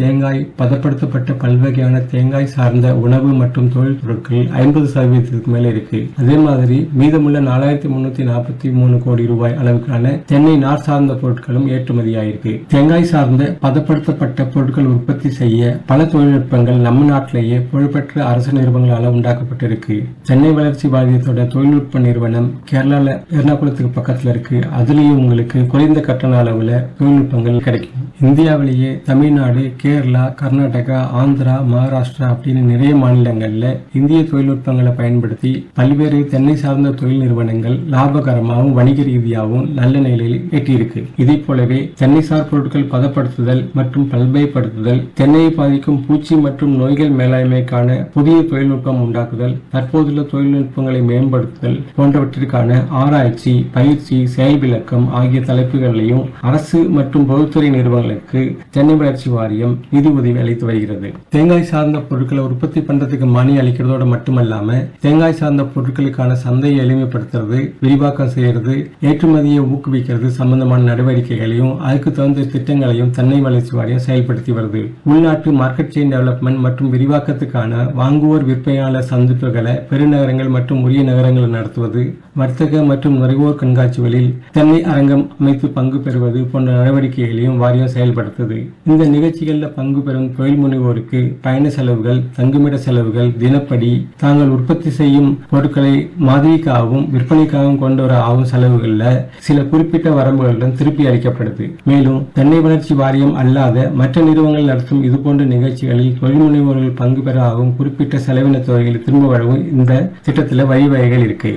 தேங்காய் பதப்படுத்தப்பட்ட பல்வகையான தேங்காய் சார்ந்த உணவு மற்றும் தொழில் பொருட்கள் ஐம்பது சதவீதத்துக்கு மேல இருக்கு அதே மாதிரி மீதமுள்ள நாலாயிரத்தி முன்னூத்தி நாற்பத்தி மூணு கோடி ரூபாய் அளவுக்கான தென்னை நார் சார்ந்த பொருட்களும் ஏற்றுமதியாயிருக்கு தேங்காய் சார்ந்த பதப்படுத்தப்பட்ட பொருட்கள் உற்பத்தி செய்ய பல தொழில்நுட்பங்கள் நம்ம நாட்டிலேயே புகழ்பெற்ற அரசு நிறுவனங்களால உண்டாக்கப்பட்டிருக்கு சென்னை வளர்ச்சி வாரியத்தோட தொழில்நுட்ப நிறுவனம் கேரளால எர்ணாகுளத்துக்கு பக்கத்துல இருக்கு அதுலயும் உங்களுக்கு குறைந்த கட்டண அளவுல தொழில்நுட்பங்கள் கிடைக்கும் இந்தியாவிலேயே தமிழ்நாடு கேரளா கர்நாடகா ஆந்திரா மகாராஷ்டிரா அப்படின்னு நிறைய மாநிலங்கள்ல இந்திய தொழில்நுட்பங்களை பயன்படுத்தி பல்வேறு தென்னை சார்ந்த தொழில் நிறுவனங்கள் லாபகரமாகவும் வணிக ரீதியாகவும் நல்ல நிலையில் எட்டியிருக்கு இதே போலவே தென்னை சார் பொருட்கள் பதப்படுத்துதல் மற்றும் பல்பயப்படுத்துதல் தென்னையை பாதிக்கும் பூச்சி மற்றும் நோய்கள் மேலாண்மைக்கான புதிய தொழில்நுட்பம் உண்டாக்குதல் தற்போதுள்ள தொழில்நுட்பங்களை மேம்படுத்துதல் போன்றவற்றிற்கான ஆராய்ச்சி பயிற்சி செயல் விளக்கம் ஆகிய தலைப்புகளிலையும் அரசு மற்றும் பொதுத்துறை நிறுவனங்களுக்கு சென்னை வளர்ச்சி வாரியம் நிதி உதவி அளித்து வருகிறது தேங்காய் சார்ந்த பொருட்களை உற்பத்தி பண்றதுக்கு மானியம் அளிக்கிறதோட மட்டுமல்லாம தேங்காய் சார்ந்த பொருட்களுக்கான சந்தையை எளிமைப்படுத்துறது விரிவாக்கம் செய்யறது ஏற்றுமதியை ஊக்குவிக்கிறது சம்பந்தமான நடவடிக்கைகளையும் அதுக்கு தகுந்த திட்டங்களையும் தென்னை வளர்ச்சி வாரியம் செயல்படுத்தி வருது உள்நாட்டு மார்க்கெட் செயின் டெவலப்மெண்ட் மற்றும் விரிவாக்கத்துக்கான வாங்குவோர் விற்பனையாளர் சந்திப்புகளை பெருநகரங்கள் மற்றும் உரிய நகரங்களை நடத்துவது வர்த்தக மற்றும் நுகர்வோர் கண்காட்சிகளில் தென்னை அரங்கம் அமைத்து பங்கு பெறுவது போன்ற நடவடிக்கைகளையும் வாரியம் செயல்படுத்துது இந்த நிகழ்ச்சிகளில் பங்கு பெறும் தொழில் முனைவோருக்கு பயண செலவுகள் தங்குமிட செலவுகள் தினப்படி தாங்கள் உற்பத்தி செய்யும் பொருட்களை மாதிரிக்காகவும் விற்பனைக்காகவும் கொண்டு வர ஆகும் செலவுகள்ல சில குறிப்பிட்ட வரம்புகளுடன் திருப்பி அளிக்கப்படுது மேலும் தென்னை வளர்ச்சி வாரியம் அல்லாத மற்ற நிறுவனங்கள் நடத்தும் இதுபோன்ற நிகழ்ச்சிகளில் தொழில் முனைவோர்கள் பங்கு பெற ஆகும் குறிப்பிட்ட செலவின தொகைகளை திரும்ப வழங்கும் இந்த திட்டத்தில் வழிவகைகள் இருக்கு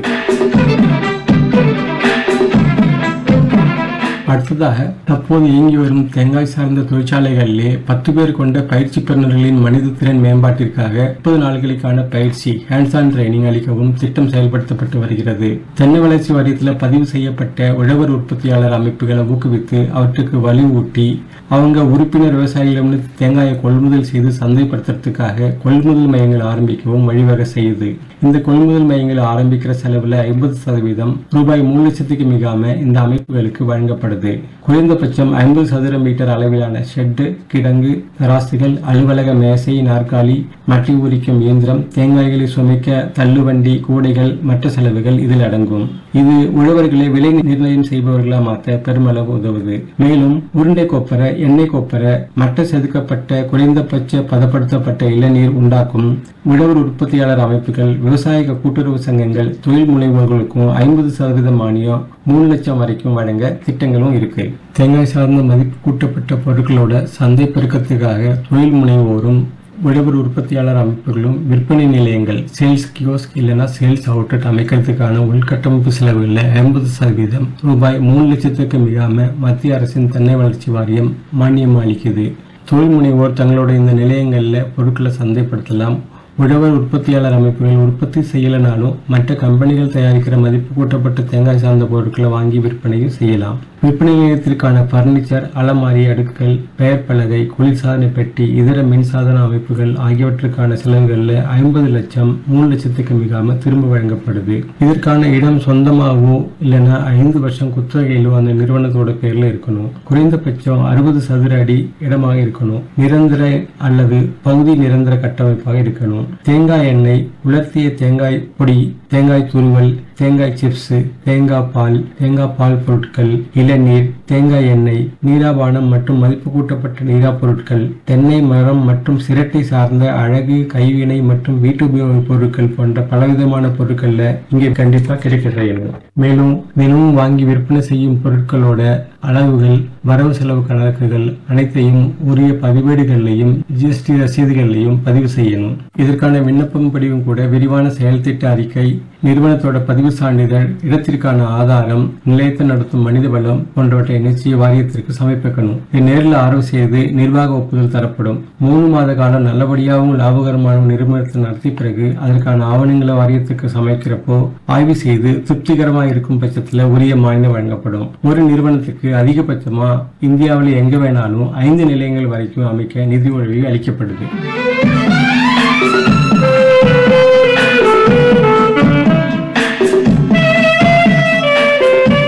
அடுத்ததாக தற்போது இயங்கி வரும் தேங்காய் சார்ந்த தொழிற்சாலைகளிலே பத்து பேர் கொண்ட பயிற்சி பெறுநர்களின் மனித திறன் மேம்பாட்டிற்காக முப்பது நாட்களுக்கான பயிற்சி ஹேண்ட்ஸ் ஆன் ட்ரைனிங் அளிக்கவும் திட்டம் செயல்படுத்தப்பட்டு வருகிறது தென்னை வளர்ச்சி வாரியத்தில் பதிவு செய்யப்பட்ட உழவர் உற்பத்தியாளர் அமைப்புகளை ஊக்குவித்து அவற்றுக்கு வலுவூட்டி அவங்க உறுப்பினர் விவசாயிகளிடம் தேங்காயை கொள்முதல் செய்து சந்தைப்படுத்துறதுக்காக கொள்முதல் மையங்கள் ஆரம்பிக்கவும் வழிவகை செய்யுது இந்த கொள்முதல் மையங்களை ஆரம்பிக்கிற செலவுல ஐம்பது சதவீதம் ரூபாய் மூணு லட்சத்துக்கு மிகாம இந்த அமைப்புகளுக்கு வழங்கப்படுது குறைந்தபட்சம் ஐம்பது சதுர மீட்டர் அளவிலான ஷெட்டு கிடங்கு தராசுகள் அலுவலக மேசை நாற்காலி மட்டி உரிக்கும் இயந்திரம் தேங்காய்களை சுமைக்க தள்ளுவண்டி கூடைகள் மற்ற செலவுகள் இதில் அடங்கும் இது உழவர்களை விலை நிர்ணயம் செய்பவர்களா மாற்ற பெருமளவு உதவுது மேலும் உருண்டை கொப்பரை எண்ணெய் கொப்பரை மட்ட செதுக்கப்பட்ட குறைந்தபட்ச பதப்படுத்தப்பட்ட இளநீர் உண்டாக்கும் உழவர் உற்பத்தியாளர் அமைப்புகள் விவசாய கூட்டுறவு சங்கங்கள் தொழில் முனைவோர்களுக்கும் ஐம்பது சதவீத மானியம் மூணு லட்சம் வரைக்கும் வழங்க திட்டங்களும் இருக்கு தேங்காய் சார்ந்த மதிப்பு கூட்டப்பட்ட பொருட்களோட சந்தை பெருக்கத்துக்காக தொழில் முனைவோரும் உழவர் உற்பத்தியாளர் அமைப்புகளும் விற்பனை நிலையங்கள் சேல்ஸ் கியோஸ்க் இல்லைன்னா சேல்ஸ் அவுட்லெட் அமைக்கிறதுக்கான உள்கட்டமைப்பு செலவுகளில் ஐம்பது சதவீதம் ரூபாய் மூணு லட்சத்துக்கு மிகாம மத்திய அரசின் தென்னை வளர்ச்சி வாரியம் மானியம் அளிக்குது தொழில் முனைவோர் தங்களோட இந்த நிலையங்களில் பொருட்களை சந்தைப்படுத்தலாம் உழவர் உற்பத்தியாளர் அமைப்புகள் உற்பத்தி செய்யலைனாலும் மற்ற கம்பெனிகள் தயாரிக்கிற மதிப்பு கூட்டப்பட்ட தேங்காய் சார்ந்த பொருட்களை வாங்கி விற்பனையும் செய்யலாம் விற்பனை நிலையத்திற்கான பர்னிச்சர் அலமாரி அடுக்குகள் பெயர் பலகை குளிர்சாதன பெட்டி இதர மின்சாதன அமைப்புகள் ஆகியவற்றுக்கான செலவுகளில் ஐம்பது லட்சம் மூணு லட்சத்துக்கு மிகாம திரும்ப வழங்கப்படுது இதற்கான இடம் சொந்தமாகவோ இல்லைன்னா ஐந்து வருஷம் குத்தகையிலோ அந்த நிறுவனத்தோட பேர்ல இருக்கணும் குறைந்தபட்சம் அறுபது சதுர அடி இடமாக இருக்கணும் நிரந்தர அல்லது பகுதி நிரந்தர கட்டமைப்பாக இருக்கணும் தேங்காய் எண்ணெய் உலர்த்திய தேங்காய் பொடி தேங்காய் துருவல் தேங்காய் சிப்ஸ் தேங்காய் பால் தேங்காய் பால் பொருட்கள் இளநீர் தேங்காய் எண்ணெய் நீராபானம் மற்றும் மதிப்பு கூட்டப்பட்ட நீரா பொருட்கள் தென்னை மரம் மற்றும் சிரட்டை சார்ந்த அழகு கைவினை மற்றும் வீட்டு உபயோக பொருட்கள் போன்ற பலவிதமான பொருட்கள்ல இங்கே கண்டிப்பா கிடைக்க செய்யணும் மேலும் தினமும் வாங்கி விற்பனை செய்யும் பொருட்களோட அளவுகள் வரவு செலவு கணக்குகள் அனைத்தையும் உரிய பதிவேடுகள்லையும் ஜிஎஸ்டி ரசீதுகள்லையும் பதிவு செய்யணும் இதற்கான விண்ணப்பம் படிவும் கூட விரிவான செயல் திட்ட அறிக்கை நிறுவனத்தோட பதிவு சான்றிதழ் இடத்திற்கான ஆதாரம் நிலையத்தை நடத்தும் மனித வளம் போன்றவற்றை நிச்சய வாரியத்திற்கு சமர்ப்பிக்கணும் இது நேரில் ஆர்வம் செய்து நிர்வாக ஒப்புதல் தரப்படும் மூணு மாத காலம் நல்லபடியாகவும் லாபகரமாகவும் நிறுவனத்தை நடத்திய பிறகு அதற்கான ஆவணங்களை வாரியத்துக்கு சமைக்கிறப்போ ஆய்வு செய்து திருப்திகரமாக இருக்கும் பட்சத்தில் உரிய மானியம் வழங்கப்படும் ஒரு நிறுவனத்துக்கு அதிகபட்சமா இந்தியாவில் எங்க வேணாலும் ஐந்து நிலையங்கள் வரைக்கும் அமைக்க நிதி உதவி அளிக்கப்படுது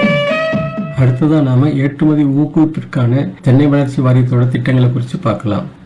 அடுத்ததா நாம ஏற்றுமதி ஊக்குவிப்பிற்கான தென்னை வளர்ச்சி வாரியத்தோட திட்டங்களை குறித்து பார்க்கலாம்